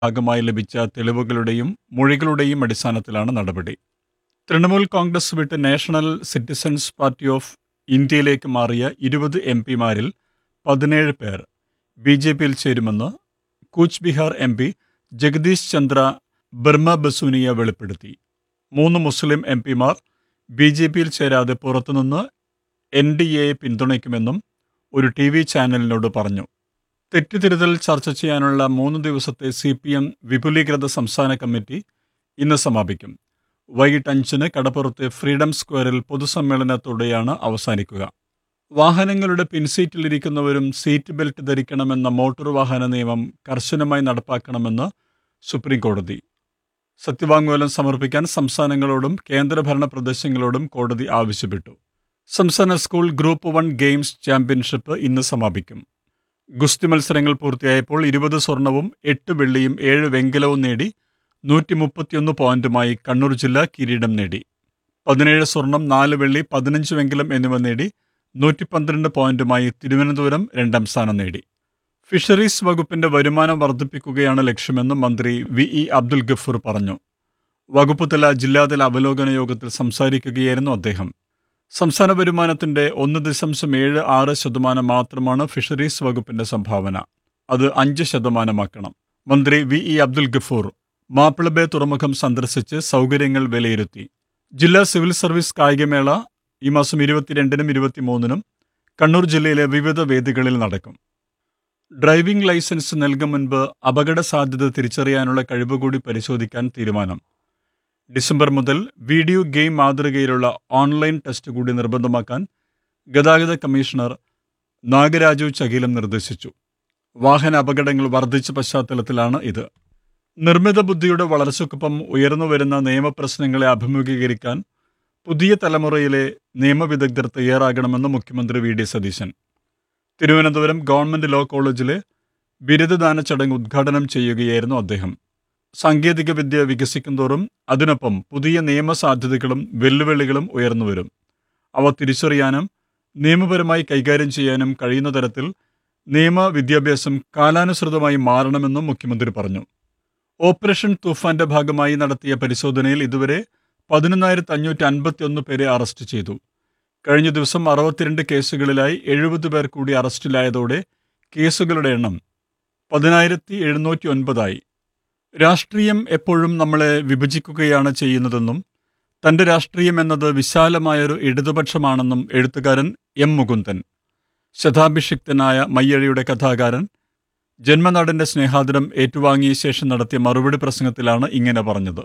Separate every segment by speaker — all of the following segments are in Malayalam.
Speaker 1: ഭാഗമായി ലഭിച്ച തെളിവുകളുടെയും മൊഴികളുടെയും അടിസ്ഥാനത്തിലാണ് നടപടി തൃണമൂൽ കോൺഗ്രസ് വിട്ട് നാഷണൽ സിറ്റിസൺസ് പാർട്ടി ഓഫ് ഇന്ത്യയിലേക്ക് മാറിയ ഇരുപത് എം പിമാരിൽ പതിനേഴ് പേർ ബി ജെ പിയിൽ ചേരുമെന്ന് കൂച്ച് ബിഹാർ എം പി ജഗദീഷ് ചന്ദ്ര ബർമ ബസുനിയ വെളിപ്പെടുത്തി മൂന്ന് മുസ്ലിം എം പിമാർ ബി ജെ പിയിൽ ചേരാതെ പുറത്തുനിന്ന് എൻ ഡി എയെ പിന്തുണയ്ക്കുമെന്നും ഒരു ടി വി ചാനലിനോട് പറഞ്ഞു തെറ്റിദ്ധരുതൽ ചർച്ച ചെയ്യാനുള്ള മൂന്ന് ദിവസത്തെ സി പി എം വിപുലീകൃത സംസ്ഥാന കമ്മിറ്റി ഇന്ന് സമാപിക്കും വൈകിട്ട് അഞ്ചിന് കടപ്പുറത്തെ ഫ്രീഡം സ്ക്വയറിൽ പൊതുസമ്മേളനത്തോടെയാണ് അവസാനിക്കുക വാഹനങ്ങളുടെ പിൻസീറ്റിലിരിക്കുന്നവരും സീറ്റ് ബെൽറ്റ് ധരിക്കണമെന്ന മോട്ടോർ വാഹന നിയമം കർശനമായി നടപ്പാക്കണമെന്ന് സുപ്രീം കോടതി സത്യവാങ്മൂലം സമർപ്പിക്കാൻ സംസ്ഥാനങ്ങളോടും കേന്ദ്രഭരണ പ്രദേശങ്ങളോടും കോടതി ആവശ്യപ്പെട്ടു സംസ്ഥാന school group one games championship ഇന്ന് സമാപിക്കും ഗുസ്തി മത്സരങ്ങൾ പൂർത്തിയായപ്പോൾ ഇരുപത് സ്വർണവും എട്ട് വെള്ളിയും ഏഴ് വെങ്കലവും നേടി നൂറ്റി മുപ്പത്തിയൊന്ന് പോയിന്റുമായി കണ്ണൂർ ജില്ല കിരീടം നേടി പതിനേഴ് സ്വർണം നാല് വെള്ളി പതിനഞ്ച് വെങ്കലം എന്നിവ നേടി നൂറ്റി പന്ത്രണ്ട് പോയിന്റുമായി തിരുവനന്തപുരം രണ്ടാം സ്ഥാനം നേടി ഫിഷറീസ് വകുപ്പിന്റെ വരുമാനം വർദ്ധിപ്പിക്കുകയാണ് ലക്ഷ്യമെന്ന് മന്ത്രി വി ഇ അബ്ദുൽ ഗഫൂർ പറഞ്ഞു വകുപ്പ് തല ജില്ലാതല അവലോകന യോഗത്തിൽ സംസാരിക്കുകയായിരുന്നു അദ്ദേഹം സംസ്ഥാന വരുമാനത്തിന്റെ ഒന്ന് ദശാംശം ഏഴ് ആറ് ശതമാനം മാത്രമാണ് ഫിഷറീസ് വകുപ്പിന്റെ സംഭാവന അത് അഞ്ച് ശതമാനമാക്കണം മന്ത്രി വി ഇ അബ്ദുൽ ഗഫൂർ മാപ്പിളബേ തുറമുഖം സന്ദർശിച്ച് സൗകര്യങ്ങൾ വിലയിരുത്തി ജില്ലാ സിവിൽ സർവീസ് കായികമേള ഈ മാസം ഇരുപത്തിരണ്ടിനും ഇരുപത്തിമൂന്നിനും കണ്ണൂർ ജില്ലയിലെ വിവിധ വേദികളിൽ നടക്കും ഡ്രൈവിംഗ് ലൈസൻസ് നൽകും മുൻപ് അപകട സാധ്യത തിരിച്ചറിയാനുള്ള കഴിവ് കൂടി പരിശോധിക്കാൻ തീരുമാനം ഡിസംബർ മുതൽ വീഡിയോ ഗെയിം മാതൃകയിലുള്ള ഓൺലൈൻ ടെസ്റ്റ് കൂടി നിർബന്ധമാക്കാൻ ഗതാഗത കമ്മീഷണർ നാഗരാജു ചകീലം നിർദ്ദേശിച്ചു വാഹന അപകടങ്ങൾ വർദ്ധിച്ച പശ്ചാത്തലത്തിലാണ് ഇത് നിർമ്മിത ബുദ്ധിയുടെ വളർച്ചയ്ക്കൊപ്പം ഉയർന്നുവരുന്ന നിയമപ്രശ്നങ്ങളെ അഭിമുഖീകരിക്കാൻ പുതിയ തലമുറയിലെ നിയമവിദഗ്ധർ തയ്യാറാകണമെന്ന് മുഖ്യമന്ത്രി V D Satheesan Thiruvananthapuram government law കോളേജിലെ ബിരുദദാന ചടങ്ങ് ഉദ്ഘാടനം ചെയ്യുകയായിരുന്നു അദ്ദേഹം സാങ്കേതികവിദ്യ വികസിക്കുന്തോറും അതിനൊപ്പം പുതിയ നിയമസാധ്യതകളും വെല്ലുവിളികളും ഉയർന്നുവരും അവ തിരിച്ചറിയാനും നിയമപരമായി കൈകാര്യം ചെയ്യാനും കഴിയുന്ന തരത്തിൽ നിയമ വിദ്യാഭ്യാസം കാലാനുസൃതമായി മാറണമെന്നും മുഖ്യമന്ത്രി പറഞ്ഞു ഓപ്പറേഷൻ തൂഫാന്റെ ഭാഗമായി നടത്തിയ പരിശോധനയിൽ ഇതുവരെ പതിനൊന്നായിരത്തി അഞ്ഞൂറ്റി അൻപത്തി ഒന്ന് പേരെ അറസ്റ്റ് ചെയ്തു കഴിഞ്ഞ ദിവസം അറുപത്തിരണ്ട് കേസുകളിലായി എഴുപത് പേർ കൂടി അറസ്റ്റിലായതോടെ കേസുകളുടെ എണ്ണം പതിനായിരത്തി എഴുന്നൂറ്റി ഒൻപതായി രാഷ്ട്രീയം എപ്പോഴും നമ്മളെ വിഭജിക്കുകയാണ് ചെയ്യുന്നതെന്നും തന്റെ രാഷ്ട്രീയം എന്നത് വിശാലമായൊരു ഇടതുപക്ഷമാണെന്നും എഴുത്തുകാരൻ എം മുകുന്ദൻ ശതാഭിഷിക്തനായ മയ്യഴിയുടെ കഥാകാരൻ ജന്മനാടിന്റെ സ്നേഹാദരം ഏറ്റുവാങ്ങിയ ശേഷം നടത്തിയ മറുപടി പ്രസംഗത്തിലാണ് ഇങ്ങനെ പറഞ്ഞത്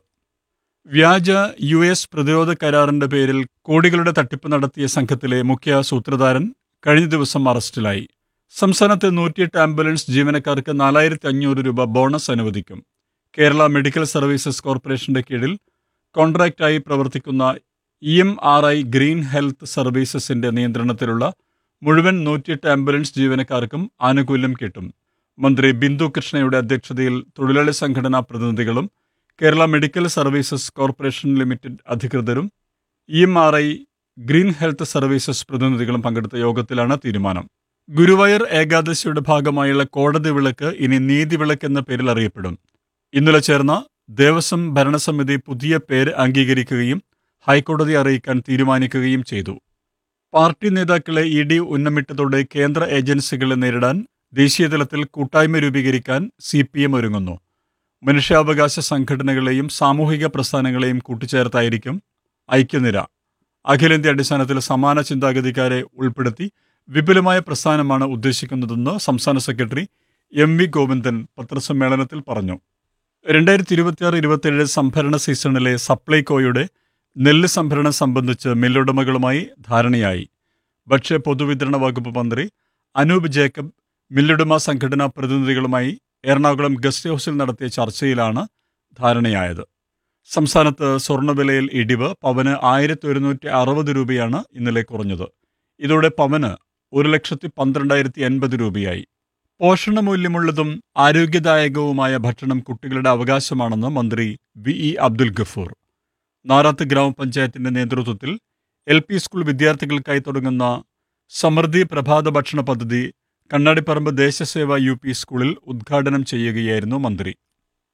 Speaker 1: വ്യാജ യു എസ് പ്രതിരോധ കരാറിന്റെ പേരിൽ കോടികളുടെ തട്ടിപ്പ് നടത്തിയ സംഘത്തിലെ മുഖ്യ സൂത്രധാരൻ കഴിഞ്ഞ ദിവസം അറസ്റ്റിലായി സംസ്ഥാനത്തെ നൂറ്റിയെട്ട് ആംബുലൻസ് ജീവനക്കാർക്ക് നാലായിരത്തി അഞ്ഞൂറ് രൂപ ബോണസ് അനുവദിക്കും കേരള മെഡിക്കൽ സർവീസസ് കോർപ്പറേഷന്റെ കീഴിൽ കോൺട്രാക്റ്റായി പ്രവർത്തിക്കുന്ന E M R I green health സർവീസസിന്റെ നിയന്ത്രണത്തിലുള്ള മുഴുവൻ നൂറ്റിയെട്ട് ആംബുലൻസ് ജീവനക്കാർക്കും ആനുകൂല്യം കിട്ടും മന്ത്രി ബിന്ദു കൃഷ്ണയുടെ അധ്യക്ഷതയിൽ തൊഴിലാളി സംഘടനാ പ്രതിനിധികളും Kerala medical services corporation limited അധികൃതരും E M R I green health services പ്രതിനിധികളും പങ്കെടുത്ത യോഗത്തിലാണ് തീരുമാനം ഗുരുവായൂർ ഏകാദശിയുടെ ഭാഗമായുള്ള കോടതി വിളക്ക് ഇനി നീതി വിളക്ക് എന്ന പേരിൽ അറിയപ്പെടും ഇന്നലെ ചേർന്ന ദേവസ്വം ഭരണസമിതി പുതിയ പേര് അംഗീകരിക്കുകയും ഹൈക്കോടതി അറിയിക്കാൻ തീരുമാനിക്കുകയും ചെയ്തു പാർട്ടി നേതാക്കളെ ഇ ഡി ഉന്നമിട്ടതോടെ കേന്ദ്ര ഏജൻസികളെ നേരിടാൻ ദേശീയതലത്തിൽ കൂട്ടായ്മ രൂപീകരിക്കാൻ സി പി എം ഒരുങ്ങുന്നു മനുഷ്യാവകാശ സംഘടനകളെയും സാമൂഹിക പ്രസ്ഥാനങ്ങളെയും കൂട്ടിച്ചേർത്തായിരിക്കും ഐക്യനിര അഖിലേന്ത്യാ അടിസ്ഥാനത്തിൽ സമാന ചിന്താഗതിക്കാരെ ഉൾപ്പെടുത്തി വിപുലമായ പ്രസ്ഥാനമാണ് ഉദ്ദേശിക്കുന്നതെന്ന് സംസ്ഥാന സെക്രട്ടറി എം വി ഗോവിന്ദൻ പത്രസമ്മേളനത്തിൽ പറഞ്ഞു രണ്ടായിരത്തി ഇരുപത്തിയാറ് ഇരുപത്തിയേഴ് സംഭരണ സീസണിലെ സപ്ലൈകോയുടെ നെല്ല് സംഭരണം സംബന്ധിച്ച് മില്ലുടമകളുമായി ധാരണയായി ഭക്ഷ്യ പൊതുവിതരണ വകുപ്പ് മന്ത്രി അനൂപ് ജേക്കബ് മില്ലുടമ സംഘടനാ പ്രതിനിധികളുമായി എറണാകുളം ഗസ്റ്റ് ഹൗസിൽ നടത്തിയ ചർച്ചയിലാണ് ധാരണയായത് സംസ്ഥാനത്ത് സ്വർണ്ണവിലയിൽ ഇടിവ് പവന് ആയിരത്തി ഒരുന്നൂറ്റി അറുപത് രൂപയാണ് ഇന്നലെ കുറഞ്ഞത് ഇതോടെ പവന് ഒരു ലക്ഷത്തി പന്ത്രണ്ടായിരത്തി എൺപത് രൂപയായി പോഷണമൂല്യമുള്ളതും ആരോഗ്യദായകവുമായ ഭക്ഷണം കുട്ടികളുടെ അവകാശമാണെന്ന് മന്ത്രി വി ഇ അബ്ദുൽ ഗഫൂർ നാറാത്ത് ഗ്രാമപഞ്ചായത്തിന്റെ നേതൃത്വത്തിൽ എൽ പി സ്കൂൾ വിദ്യാർത്ഥികൾക്കായി തുടങ്ങുന്ന സമൃദ്ധി പ്രഭാത ഭക്ഷണ പദ്ധതി കണ്ണാടിപ്പറമ്പ് ദേശസേവ യു പി സ്കൂളിൽ ഉദ്ഘാടനം ചെയ്യുകയായിരുന്നു മന്ത്രി